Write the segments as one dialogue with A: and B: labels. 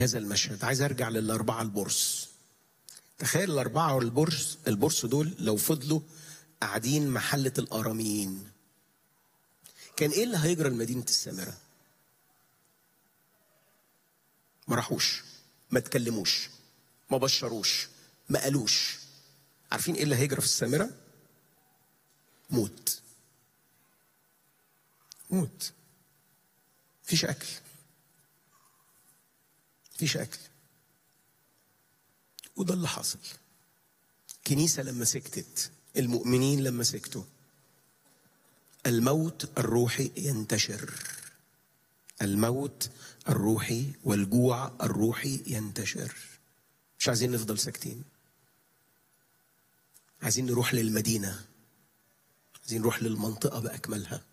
A: هذا المشهد عايز ارجع للاربعه البرص تخيل الاربعه البرص البرص دول لو فضلوا قاعدين محله الاراميين كان ايه اللي هيجرى لمدينه السامره ما راحوش ما اتكلموش ما بشروش ما قالوش عارفين ايه اللي هيجرى في السامره موت موت مفيش اكل مفيش اكل وده اللي حصل كنيسه لما سكتت المؤمنين لما سكتوا الموت الروحي ينتشر الموت الروحي والجوع الروحي ينتشر مش عايزين نفضل ساكتين عايزين نروح للمدينه عايزين نروح للمنطقه باكملها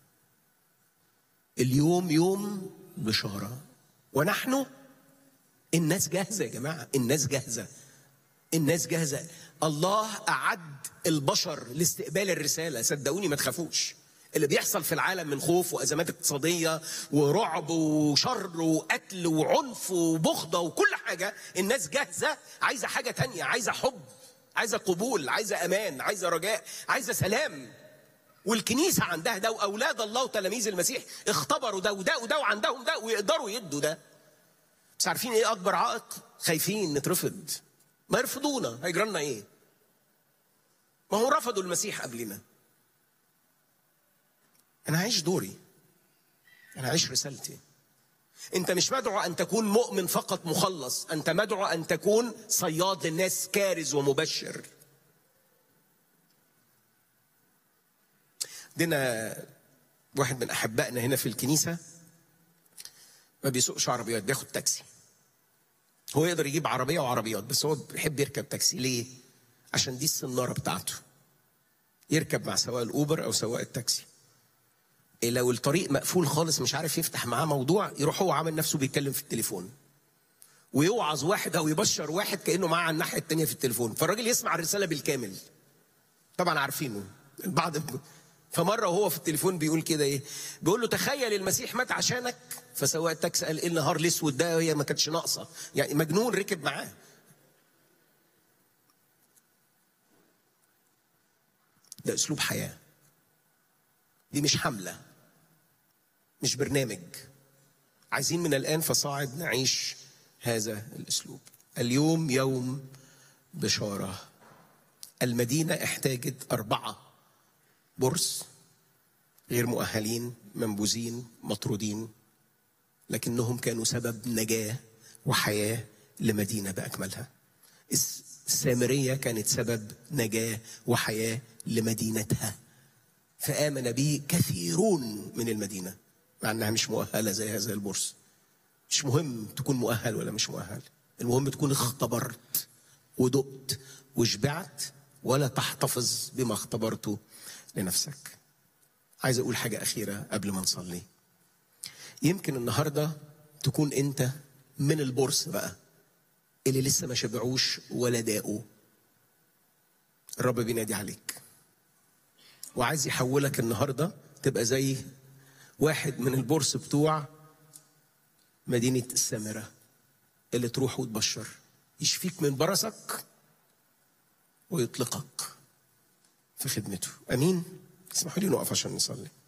A: اليوم يوم بشاره ونحن الناس جاهزه يا جماعه الناس جاهزه الناس جاهزه الله اعد البشر لاستقبال الرساله صدقوني ما تخافوش اللي بيحصل في العالم من خوف وازمات اقتصاديه ورعب وشر وقتل وعنف وبغضه وكل حاجه الناس جاهزه عايزه حاجه تانية عايزه حب عايزه قبول عايزه امان عايزه رجاء عايزه سلام والكنيسه عندها ده واولاد الله وتلاميذ المسيح اختبروا ده وده وده وعندهم ده ويقدروا يدوا ده بس عارفين ايه اكبر عائق خايفين نترفض ما يرفضونا هيجرى لنا ايه ما هو رفضوا المسيح قبلنا انا عايش دوري انا عايش رسالتي انت مش مدعو ان تكون مؤمن فقط مخلص انت مدعو ان تكون صياد للناس كارز ومبشر عندنا واحد من احبائنا هنا في الكنيسه ما بيسوقش عربيات بياخد تاكسي هو يقدر يجيب عربيه وعربيات بس هو بيحب يركب تاكسي ليه عشان دي السناره بتاعته يركب مع سواق الاوبر او سواق التاكسي إيه لو الطريق مقفول خالص مش عارف يفتح معاه موضوع يروح هو عامل نفسه بيتكلم في التليفون ويوعظ واحد او يبشر واحد كانه معاه على الناحيه الثانيه في التليفون فالراجل يسمع الرساله بالكامل طبعا عارفينه البعض فمره وهو في التليفون بيقول كده ايه بيقول له تخيل المسيح مات عشانك فسواق التاكسي قال ايه النهار الاسود ده هي ما كانتش ناقصه يعني مجنون ركب معاه ده اسلوب حياه دي مش حمله مش برنامج عايزين من الان فصاعد نعيش هذا الاسلوب اليوم يوم بشاره المدينه احتاجت اربعه برص غير مؤهلين منبوذين مطرودين لكنهم كانوا سبب نجاه وحياه لمدينه باكملها السامريه كانت سبب نجاه وحياه لمدينتها فامن به كثيرون من المدينه مع انها مش مؤهله زي هذا البرص مش مهم تكون مؤهل ولا مش مؤهل المهم تكون اختبرت ودقت وشبعت ولا تحتفظ بما اختبرته لنفسك عايز اقول حاجه اخيره قبل ما نصلي يمكن النهارده تكون انت من البرص بقى اللي لسه ما شبعوش ولا داقوا الرب بينادي عليك وعايز يحولك النهارده تبقى زي واحد من البرص بتوع مدينه السامره اللي تروح وتبشر يشفيك من برصك ويطلقك في خدمته امين اسمحوا لي نقف عشان نصلي